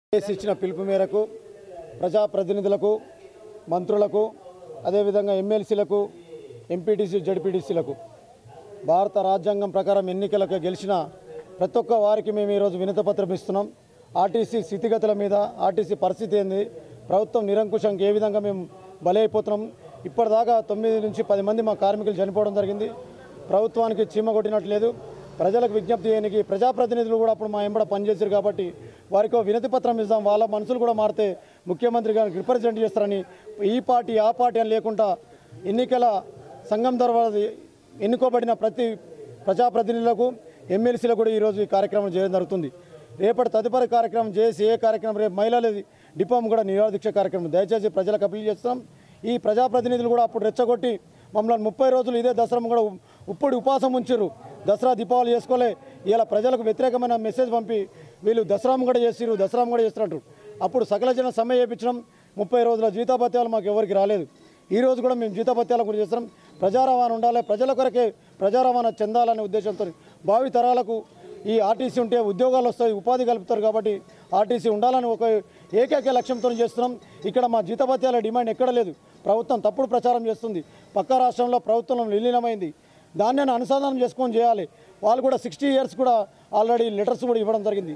Case ఇచ్చిన పిలుపు మేరకు ప్రజాప్రతినిధులకు మంత్రులకు అదేవిధంగా ఎమ్మెల్సీలకు ఎంపీటీసీ జడ్పీటీసీలకు భారత రాజ్యాంగం ప్రకారం ఎన్నికలకు గెలిచిన ప్రతి ఒక్క వారికి మేము ఈరోజు వినతపత్రం ఇస్తున్నాం ఆర్టీసీ స్థితిగతుల మీద ఆర్టీసీ పరిస్థితి ఏంది ప్రభుత్వం నిరంకుశంకి ఏ విధంగా మేము బలైపోతున్నాం ఇప్పటిదాకా తొమ్మిది నుంచి పది మంది మా కార్మికులు చనిపోవడం జరిగింది ప్రభుత్వానికి చీమ కొట్టినట్లేదు ప్రజలకు విజ్ఞప్తి చేయడానికి ప్రజాప్రతినిధులు కూడా అప్పుడు మా ఎంబడ పనిచేశారు కాబట్టి వారికి ఓ వినతి పత్రం ఇద్దాం వాళ్ళ మనసులు కూడా మారితే ముఖ్యమంత్రి గారికి రిప్రజెంట్ చేస్తారని ఈ పార్టీ ఆ పార్టీ అని లేకుండా ఎన్నికల సంఘం తర్వాత ఎన్నుకోబడిన ప్రతి ప్రజాప్రతినిధులకు ఎమ్మెల్సీలకు కూడా ఈరోజు ఈ కార్యక్రమం చేయడం జరుగుతుంది రేపటి తదుపరి కార్యక్రమం చేసి ఏ కార్యక్రమం రేపు మహిళల డిపోం కూడా నిరాదీక్ష కార్యక్రమం దయచేసి ప్రజలకు అప్పీల్ చేస్తున్నాం ఈ ప్రజాప్రతినిధులు కూడా అప్పుడు రెచ్చగొట్టి మమ్మల్ని ముప్పై రోజులు ఇదే దసరా కూడా ఉప్పుడు ఉపాసం ఉంచారు దసరా దీపావళి చేసుకోలే ఇలా ప్రజలకు వ్యతిరేకమైన మెసేజ్ పంపి వీళ్ళు దసరా కూడా చేసిరు దసరా కూడా చేస్తున్నట్టు అప్పుడు సకల జన సమ్మె చేయించడం ముప్పై రోజుల జీతాభత్యాలు మాకు ఎవరికి రాలేదు ఈ రోజు కూడా మేము జీతాభత్యాల గురించి చేస్తున్నాం ప్రజా రవాణా ఉండాలి ప్రజల కొరకే ప్రజా రవాణా చెందాలనే ఉద్దేశంతో భావి తరాలకు ఈ ఆర్టీసీ ఉంటే ఉద్యోగాలు వస్తాయి ఉపాధి కలుపుతారు కాబట్టి ఆర్టీసీ ఉండాలని ఒక ఏకైక లక్ష్యంతో చేస్తున్నాం ఇక్కడ మా జీతభత్యాల డిమాండ్ ఎక్కడ లేదు ప్రభుత్వం తప్పుడు ప్రచారం చేస్తుంది పక్క రాష్ట్రంలో ప్రభుత్వం విలీనమైంది దాన్ని అనుసంధానం చేసుకొని చేయాలి వాళ్ళు కూడా సిక్స్టీ ఇయర్స్ కూడా ఆల్రెడీ లెటర్స్ కూడా ఇవ్వడం జరిగింది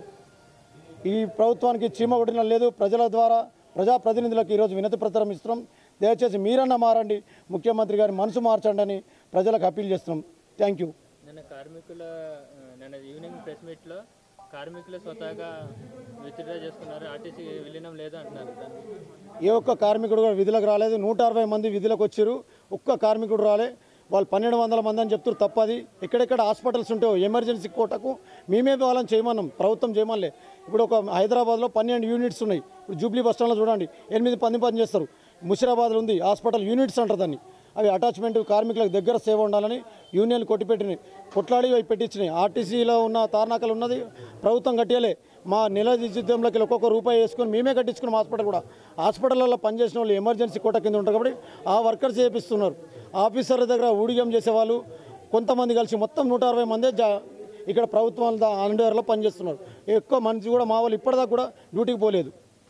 ఈ ప్రభుత్వానికి చీమ కొట్టిన లేదు ప్రజల ద్వారా ప్రజాప్రతినిధులకు ఈరోజు వినతి పత్రం ఇస్తున్నాం దయచేసి మీరన్నా మారండి ముఖ్యమంత్రి గారి మనసు మార్చండి అని ప్రజలకు అప్పీల్ చేస్తున్నాం థ్యాంక్ యూ నిన్న కార్మికుల ఆ, నిన్న ఈవినింగ్ ప్రెస్ మీట్లో కార్మికులు స్వతహాగా విత్డ్రా చేసుకున్నారు ఆర్టీసీ విలీనం లేదు అంటున్నారు దాన్ని ఏ ఒక్క కార్మికుడు కూడా విధులకు రాలేదు నూట అరవై మంది విధులకు వచ్చారు ఒక్క కార్మికుడు రాలే వాళ్ళు పన్నెండు వందల మంది అని చెప్తారు తప్పది ఎక్కడెక్కడ హాస్పిటల్స్ ఉంటాయో ఎమర్జెన్సీ కోటకు మేమే వాళ్ళని చేయమన్నాం ప్రభుత్వం చేయమనిలే ఇప్పుడు ఒక హైదరాబాద్లో పన్నెండు యూనిట్స్ ఉన్నాయి ఇప్పుడు జూబ్లీ బస్ స్టాండ్లో చూడండి ఎనిమిది పది పని చేస్తారు ముషిరాబాద్లో ఉంది హాస్పిటల్ యూనిట్స్ అంటారు దాన్ని అవి అటాచ్మెంట్ కార్మికులకు దగ్గర సేవ ఉండాలని యూనియన్ కొట్టిపెట్టినాయి కొట్లాడి అవి పెట్టించినాయి ఆర్టీసీలో ఉన్న తార్నాకలు ఉన్నది ప్రభుత్వం కట్టేయలే మా నెల జీతంలోకి ఒక్కొక్క రూపాయి వేసుకొని మేమే కట్టించుకున్నాం హాస్పిటల్ కూడా హాస్పిటల్లో పనిచేసిన వాళ్ళు ఎమర్జెన్సీ కోట కింద ఉంటారు కాబట్టి ఆ వర్కర్స్ చేపిస్తున్నారు ఆఫీసర్ల దగ్గర ఊడిగం చేసేవాళ్ళు కొంతమంది కలిసి మొత్తం నూట అరవై మందే జా ఇక్కడ ప్రభుత్వం అండర్లో పనిచేస్తున్నారు ఎక్కువ మనిషి కూడా మా వాళ్ళు ఇప్పటిదాకా కూడా డ్యూటీకి పోలేదు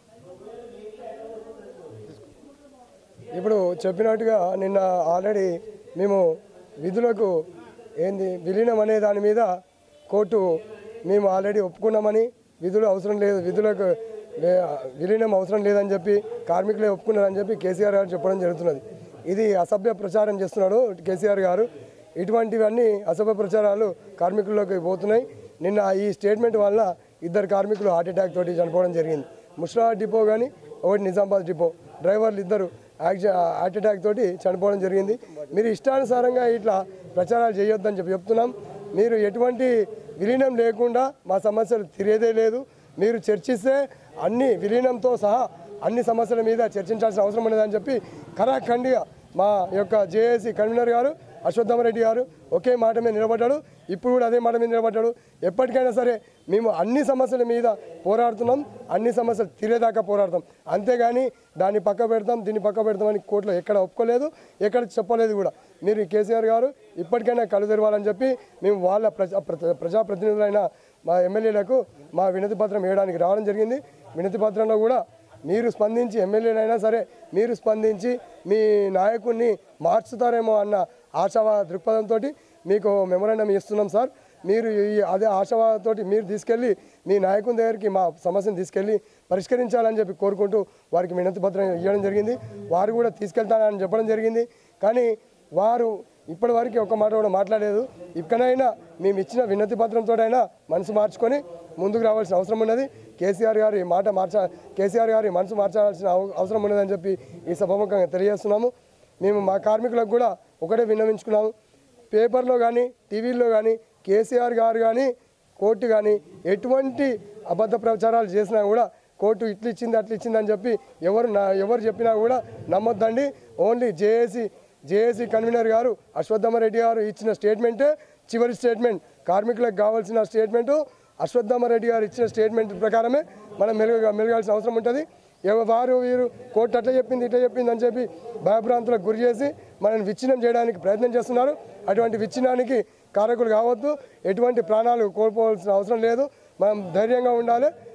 ఇప్పుడు చెప్పినట్టుగా నిన్న ఆల్రెడీ మేము విధులకు ఏంది విలీనం అనే దాని మీద కోర్టు మేము ఆల్రెడీ ఒప్పుకున్నామని విధులు అవసరం లేదు విధులకు లే- విలీనం అవసరం లేదని చెప్పి కార్మికులే ఒప్పుకున్నారని చెప్పి కేసీఆర్ గారు చెప్పడం జరుగుతున్నది ఇది అసభ్య ప్రచారం చేస్తున్నాడు కేసీఆర్ గారు ఇటువంటివన్నీ అసభ్య ప్రచారాలు కార్మికుల్లోకి పోతున్నాయి నిన్న ఈ స్టేట్మెంట్ వల్ల ఇద్దరు కార్మికులు హార్ట్ అటాక్ తోటి చనిపోవడం జరిగింది ముషిరాబాద్ డిపో కానీ ఒకటి నిజామాబాద్ డిపో డ్రైవర్లు ఇద్దరు యాక్సి- హార్ట్ అటాక్ తోటి చనిపోవడం జరిగింది మీరు ఇష్టానుసారంగా ఇట్లా ప్రచారాలు చేయొద్దని చెప్పి చెప్తున్నాం మీరు ఎటువంటి విలీనం లేకుండా మా సమస్యలు తిరేదే లేదు మీరు చర్చిస్తే అన్ని విలీనంతో సహా అన్ని సమస్యల మీద చర్చించాల్సిన అవసరం ఉన్నదని చెప్పి ఖరాఖండిగా మా యొక్క జేఏసీ కన్వీనర్ గారు అశ్వత్థామరెడ్డి గారు ఒకే మాట మీద నిలబడ్డాడు ఇప్పుడు కూడా అదే మాట మీద నిలబడ్డాడు ఎప్పటికైనా సరే మేము అన్ని సమస్యల మీద పోరాడుతున్నాం అన్ని సమస్యలు తీరేదాకా పోరాడతాం అంతేగాని దాన్ని పక్క పెడతాం దీన్ని పక్క పెడతామని కోర్టులో ఎక్కడ ఒప్పుకోలేదు ఎక్కడ చెప్పలేదు కూడా మీరు ఈ కేసీఆర్ గారు ఇప్పటికైనా కళ్ళు తెరవాలని చెప్పి మేము వాళ్ళ ప్రజా ప్ర- ప్రజాప్రతినిధులైన మా ఎమ్మెల్యేలకు మా వినతి పత్రం వేయడానికి రావడం జరిగింది వినతి పత్రంలో కూడా మీరు స్పందించి ఎమ్మెల్యేలైనా సరే మీరు స్పందించి మీ నాయకుడిని మార్చుతారేమో అన్న ఆశావా దృక్పథంతో మీకు మెమోరాండం ఇస్తున్నాం సార్ మీరు ఈ అదే ఆశావాదంతో మీరు తీసుకెళ్ళి మీ నాయకుని దగ్గరికి మా సమస్యను తీసుకెళ్ళి పరిష్కరించాలని చెప్పి కోరుకుంటూ వారికి వినతి పత్రం ఇవ్వడం జరిగింది వారు కూడా తీసుకెళ్తానని చెప్పడం జరిగింది కానీ వారు ఇప్పటి వరకు ఒక మాట కూడా మాట్లాడలేదు ఇక్కడైనా మేము ఇచ్చిన వినతి పత్రంతో అయినా మనసు మార్చుకొని ముందుకు రావాల్సిన అవసరం ఉన్నది కేసీఆర్ గారి మాట మార్చ కేసీఆర్ గారి మనసు మార్చాల్సిన అవ- అవసరం ఉన్నదని చెప్పి ఈ సభాముఖంగా తెలియజేస్తున్నాము మేము మా కార్మికులకు కూడా ఒకటే విన్నవించుకున్నాము పేపర్లో కానీ టీవీల్లో కానీ కేసీఆర్ గారు కానీ కోర్టు కానీ ఎటువంటి అబద్ధ ప్రచారాలు చేసినా కూడా కోర్టు ఇట్లు ఇచ్చింది అట్లా ఇచ్చింది అని చెప్పి ఎవరు నా ఎవరు చెప్పినా కూడా నమ్మొద్దండి ఓన్లీ జేఏసీ జేఏసీ కన్వీనర్ గారు అశ్వత్థామరెడ్డి గారు ఇచ్చిన స్టేట్మెంటే చివరి స్టేట్మెంట్ కార్మికులకు కావాల్సిన స్టేట్మెంటు అశ్వత్థామరెడ్డి గారు ఇచ్చిన స్టేట్మెంట్ ప్రకారమే మనం మెలుగు మెలగాల్సిన అవసరం ఉంటుంది ఎవ- వారు వీరు కోర్టు అట్లా చెప్పింది ఇట్లా చెప్పింది అని చెప్పి భయభ్రాంతులకు గురి చేసి మనల్ని విచ్ఛిన్నం చేయడానికి ప్రయత్నం చేస్తున్నారు అటువంటి విచ్ఛిన్నానికి కారకులు కావద్దు ఎటువంటి ప్రాణాలు కోల్పోవాల్సిన అవసరం లేదు మనం ధైర్యంగా ఉండాలి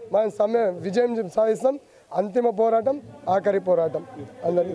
మనం సమ్మె విజయం సాధిస్తాం అంతిమ పోరాటం ఆఖరి పోరాటం అందరికీ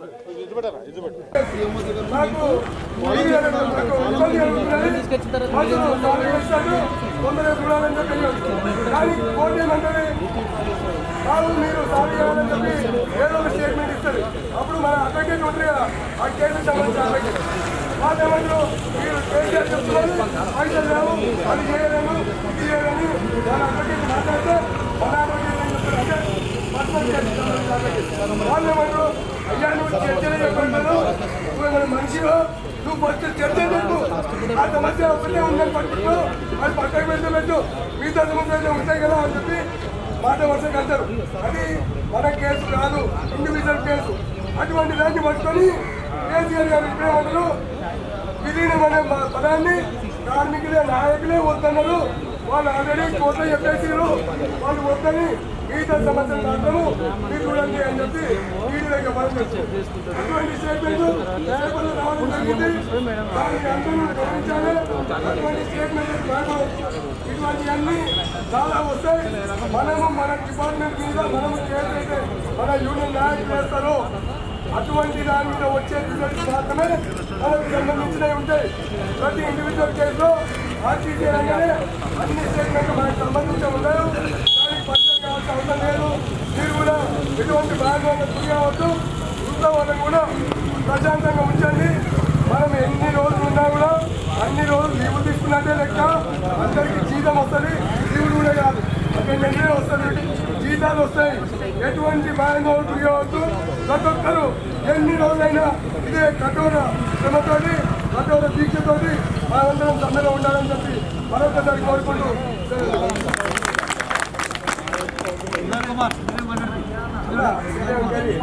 నాకు ఇబ్బంది కలుగుతున్నది. మనుషులు నాలుగు వేస్తాడు, తొందరగా చూడాలని చెప్పి కానీ కోర్టు ఏమంటది కాదు మీరు సారీ చేయాలని చెప్పి ఏదో ఒక స్టేట్మెంట్ ఇస్తారు అప్పుడు మన అడ్వకేట్ ఉంటుంది కదా ఆ కేసు సంబంధించిన అడ్వకేట్ వాళ్ళు ఏమంటారు మీరు కేసీఆర్ చెప్తున్నారు పైసలు లేవు అది చేయలేము ఇది చేయలేము వాళ్ళ అడ్వకేట్ మాట్లాడితే మన అడ్వకేట్ ఏం చెప్తారు అంటే పర్సనల్ కేసు సంబంధించిన అడ్వకేట్ వాళ్ళు ఏమంటారు అయ్యా నువ్వు చర్చలు చెప్పంటారు నువ్వు ఏమైనా మనిషివో నువ్వు ఫస్ట్ చర్చ చెప్పు ఆ సమస్య ఒకటే ఉందని పట్టుకో అది పక్కకు పెడితే పెట్టు మిగతా సమస్యలు ఉంటాయి కదా అని చెప్పి మాట వరుసగా అంటారు అది మన కేసు కాదు ఇండివిజువల్ కేసు అటువంటి దాన్ని పట్టుకొని కేసీఆర్ గారు ఇప్పుడేమంటారు విలీనం అనే ప- పదాన్ని కార్మికులే నాయకులే వద్దన్నారు వాళ్ళు ఆల్రెడీ కోర్టులో చెప్పేసారు వాళ్ళు వద్దని మిగతా సమస్యలు మాత్రము మీరు చూడండి అని చెప్పి వీడి దగ్గర మనం అటువంటి స్టేట్మెంట్ పేపర్లో రావడం జరిగింది దానికి అందరూ గమనించాలి అటువంటి స్టేట్మెంట్ మాకు ఇటువంటివన్నీ చాలా వస్తాయి మనము మన డిపార్ట్మెంట్ మీద మనము చేసైతే మన యూనియన్ నాయకులు చేస్తారు అటువంటి దాని మీద వచ్చే రిజల్ట్స్ మాత్రమే మనకు సంబంధించినవి ఉంటాయి ప్రతి ఇండివిజువల్ కేసులో ఆర్టీసీ అనగానే అన్ని స్టేట్మెంట్ మనకు సంబంధించి ఉండవు దానికి పరిచయం కావాల్సిన అవసరం లేదు మీరు కూడా ఎటువంటి భాగంగా గురి కావద్దు ఇంట్లో వాళ్ళని కూడా ప్రశాంతంగా ఉంచండి మనం ఎన్ని రోజులు ఉన్నా కూడా అన్ని రోజులు లీవ్ తీసుకున్నట్టే లెక్క అందరికి జీతం వస్తుంది లీవులు కూడా కాదు అక్కడ వెంటనే వస్తుంది జీతాలు వస్తాయి ఎటువంటి భయంగా గురి కావద్దు ప్రతి ఒక్కరు ఎన్ని రోజులైనా ఇదే కఠోర శ్రమతోటి కఠోర దీక్షతోటి మనందరం సమ్మెలో ఉండాలని చెప్పి మరొకసారి కోరుకుంటూ ఇలా, ఇదేం గది.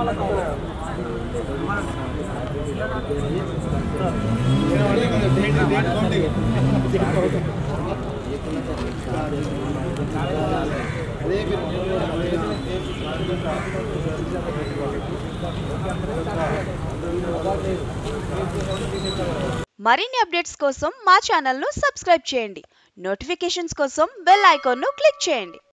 మరిన్ని అప్డేట్స్ కోసం మా ఛానల్ను సబ్స్క్రైబ్ చేయండి నోటిఫికేషన్స్ కోసం బెల్ ఐకాన్ను క్లిక్ చేయండి